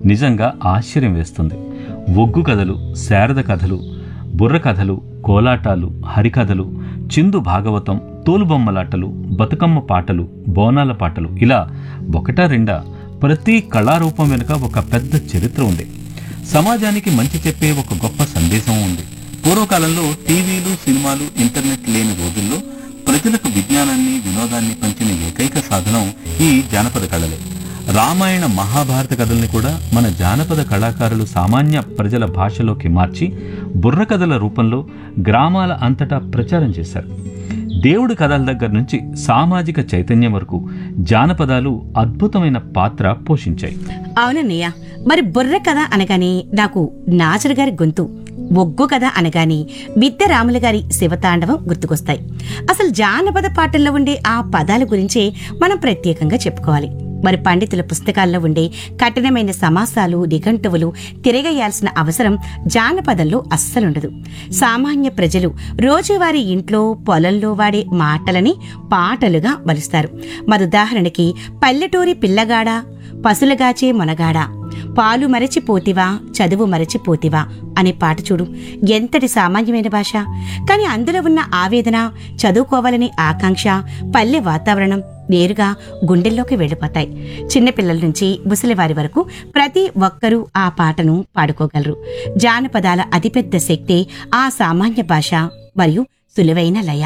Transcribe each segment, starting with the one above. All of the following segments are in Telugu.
నిజంగా ఆశ్చర్యం వేస్తుంది ఒగ్గు కథలు శారద కథలు బుర్ర కథలు కోలాటాలు హరికథలు చిందు భాగవతం తోలుబొమ్మలాటలు బతుకమ్మ పాటలు బోనాల పాటలు ఇలా ఒకటా రెండా ప్రతి కళారూపం వెనుక ఒక పెద్ద చరిత్ర ఉంది సమాజానికి మంచి చెప్పే ఒక గొప్ప సందేశం ఉంది పూర్వకాలంలో టీవీలు సినిమాలు ఇంటర్నెట్ లేని రోజుల్లో ప్రజలకు విజ్ఞానాన్ని వినోదాన్ని పంచిన ఏకైక సాధనం ఈ జానపద కళలే రామాయణ మహాభారత కథల్ని కూడా మన జానపద కళాకారులు సామాన్య ప్రజల భాషలోకి మార్చి బుర్ర కథల రూపంలో గ్రామాల అంతటా ప్రచారం చేశారు దేవుడి కథల దగ్గర నుంచి సామాజిక చైతన్యం వరకు జానపదాలు అద్భుతమైన పాత్ర పోషించాయి అవునన్నయ్య మరి బుర్ర కథ అనగానే నాకు నాజర్ గారి గొంతు ఒగ్గు కథ అనగానే బిద్ద రాముల గారి శివతాండవం గుర్తుకొస్తాయి అసలు జానపద పాటల్లో ఉండే ఆ పదాల గురించే మనం ప్రత్యేకంగా చెప్పుకోవాలి మరి పండితుల పుస్తకాల్లో ఉండే కఠినమైన సమాసాలు నిఘంటువులు తిరగేయాల్సిన అవసరం జానపదంలో అస్సలుండదు సామాన్య ప్రజలు రోజువారీ ఇంట్లో పొలంలో వాడే మాటలని పాటలుగా మలుస్తారు మరి ఉదాహరణకి పల్లెటూరి పిల్లగాడ పసులగాచే మొనగాడ పాలు మరచిపోతివా చదువు మరచిపోతివా అనే పాట చూడు ఎంతటి సామాన్యమైన భాష కానీ అందులో ఉన్న ఆవేదన చదువుకోవాలనే ఆకాంక్ష పల్లె వాతావరణం నేరుగా గుండెల్లోకి వెళ్ళిపోతాయి చిన్నపిల్లల నుంచి ముసలివారి వరకు ప్రతి ఒక్కరూ ఆ పాటను పాడుకోగలరు జానపదాల అతిపెద్ద శక్తి ఆ సామాన్య భాష మరియు సులువైన లయ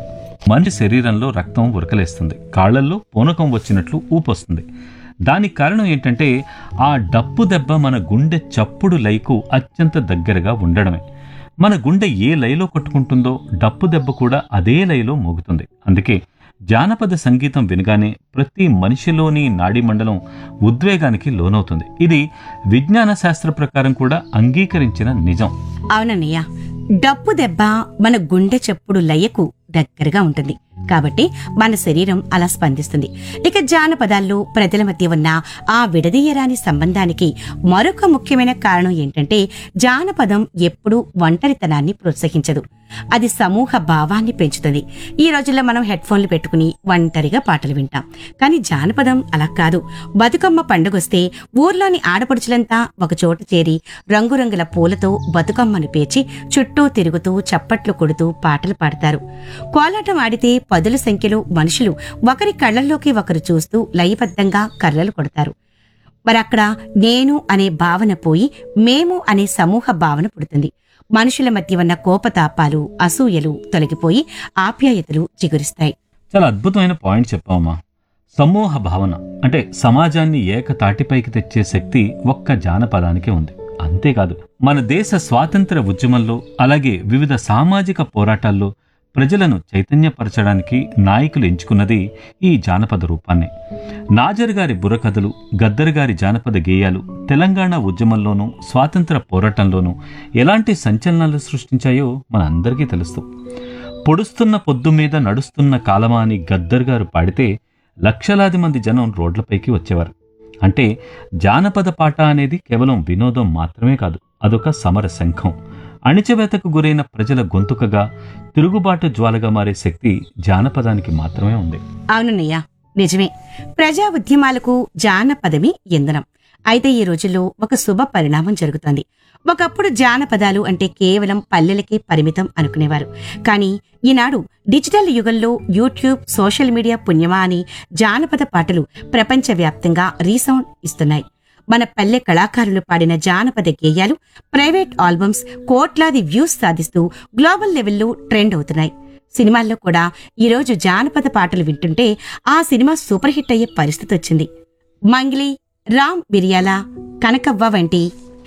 మనిషి శరీరంలో రక్తం ఉరకలేస్తుంది కాళ్ళల్లో పూనకం వచ్చినట్లు ఊపొస్తుంది దానికి కారణం ఏంటంటే ఆ డప్పు దెబ్బ మన గుండె చప్పుడు లైకు అత్యంత దగ్గరగా ఉండడమే మన గుండె ఏ లయలో కొట్టుకుంటుందో డప్పు దెబ్బ కూడా అదే లయలో మోగుతుంది అందుకే జానపద సంగీతం వినగానే ప్రతి మనిషిలోని నాడీ మండలం ఉద్వేగానికి లోనవుతుంది ఇది విజ్ఞాన శాస్త్ర ప్రకారం కూడా అంగీకరించిన నిజం అవునన్నయ్య డప్పు దెబ్బ మన గుండె చప్పుడు లయకు దగ్గరగా ఉంటుంది కాబట్టి మన శరీరం అలా స్పందిస్తుంది ఇక జానపదాల్లో ప్రజల మధ్య ఉన్న ఆ విడదీయరాని సంబంధానికి మరొక ముఖ్యమైన కారణం ఏంటంటే జానపదం ఎప్పుడూ ఒంటరితనాన్ని ప్రోత్సహించదు అది సమూహ భావాన్ని పెంచుతుంది ఈ రోజుల్లో మనం హెడ్ ఫోన్లు పెట్టుకుని ఒంటరిగా పాటలు వింటాం కానీ జానపదం అలా కాదు బతుకమ్మ పండుగొస్తే ఊర్లోని ఆడపడుచులంతా ఒక చోట చేరి రంగురంగుల పూలతో బతుకమ్మను పేర్చి చుట్టూ తిరుగుతూ చప్పట్లు కొడుతూ పాటలు పాడతారు కోలాటం ఆడితే పదుల సంఖ్యలో మనుషులు ఒకరి కళ్ళల్లోకి ఒకరు చూస్తూ లయబద్ధంగా కర్రలు కొడతారు మరి అక్కడ నేను అనే భావన పోయి మేము అనే సమూహ భావన పుడుతుంది మనుషుల మధ్య ఉన్న కోపతాపాలు అసూయలు తొలగిపోయి ఆప్యాయతలు చిగురిస్తాయి చాలా అద్భుతమైన పాయింట్ చెప్పావమ్మా సమూహ భావన అంటే సమాజాన్ని ఏకతాటిపైకి తెచ్చే శక్తి ఒక్క జానపదానికే ఉంది అంతేకాదు మన దేశ స్వాతంత్ర ఉద్యమంలో అలాగే వివిధ సామాజిక పోరాటాల్లో ప్రజలను చైతన్యపరచడానికి నాయకులు ఎంచుకున్నది ఈ జానపద రూపాన్నే నాజర్ గారి బుర్రకథలు గద్దర్ గారి జానపద గేయాలు తెలంగాణ ఉద్యమంలోనూ స్వాతంత్ర పోరాటంలోనూ ఎలాంటి సంచలనాలు సృష్టించాయో మనందరికీ తెలుసు పొడుస్తున్న పొద్దు మీద నడుస్తున్న కాలమా అని గద్దర్ గారు పాడితే లక్షలాది మంది జనం రోడ్లపైకి వచ్చేవారు అంటే జానపద పాట అనేది కేవలం వినోదం మాత్రమే కాదు అదొక సమర శంఖం అణిచివేతకు గురైన ప్రజల గొంతుకగా తిరుగుబాటు జ్వాలగా మారే శక్తి జానపదానికి మాత్రమే ఉంది అవునన్నయ్య నిజమే ప్రజా ఉద్యమాలకు జానపదమే ఇంధనం అయితే ఈ రోజుల్లో ఒక శుభ పరిణామం జరుగుతోంది ఒకప్పుడు జానపదాలు అంటే కేవలం పల్లెలకే పరిమితం అనుకునేవారు కానీ ఈనాడు డిజిటల్ యుగంలో యూట్యూబ్ సోషల్ మీడియా పుణ్యమా అని జానపద పాటలు ప్రపంచవ్యాప్తంగా రీసౌండ్ ఇస్తున్నాయి మన పల్లె కళాకారులు పాడిన జానపద గేయాలు ప్రైవేట్ ఆల్బమ్స్ కోట్లాది వ్యూస్ సాధిస్తూ గ్లోబల్ లెవెల్లో ట్రెండ్ అవుతున్నాయి సినిమాల్లో కూడా ఈరోజు జానపద పాటలు వింటుంటే ఆ సినిమా సూపర్ హిట్ అయ్యే పరిస్థితి వచ్చింది మంగ్లీ రామ్ బిర్యాల కనకవ్వ వంటి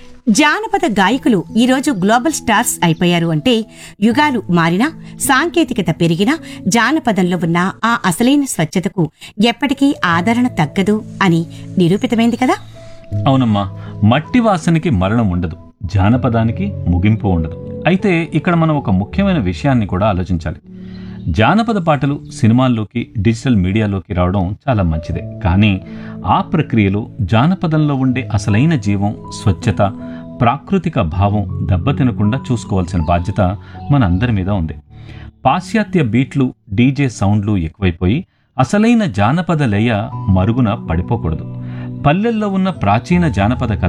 జానపద గాయకులు ఈరోజు గ్లోబల్ స్టార్స్ అయిపోయారు అంటే యుగాలు మారినా సాంకేతికత పెరిగినా జానపదంలో ఉన్న ఆ అసలైన స్వచ్ఛతకు ఎప్పటికీ ఆదరణ తగ్గదు అని నిరూపితమైంది కదా అవునమ్మా మట్టి వాసనకి మరణం ఉండదు జానపదానికి ముగింపు ఉండదు అయితే ఇక్కడ మనం ఒక ముఖ్యమైన విషయాన్ని కూడా ఆలోచించాలి జానపద పాటలు సినిమాల్లోకి డిజిటల్ మీడియాలోకి రావడం చాలా మంచిదే కానీ ఆ ప్రక్రియలో జానపదంలో ఉండే అసలైన జీవం స్వచ్ఛత ప్రాకృతిక భావం దెబ్బతినకుండా చూసుకోవాల్సిన బాధ్యత మనందరి మీద ఉంది పాశ్చాత్య బీట్లు డీజే సౌండ్లు ఎక్కువైపోయి అసలైన జానపద లయ మరుగున పడిపోకూడదు పల్లెల్లో ఉన్న ప్రాచీన జానపద కథ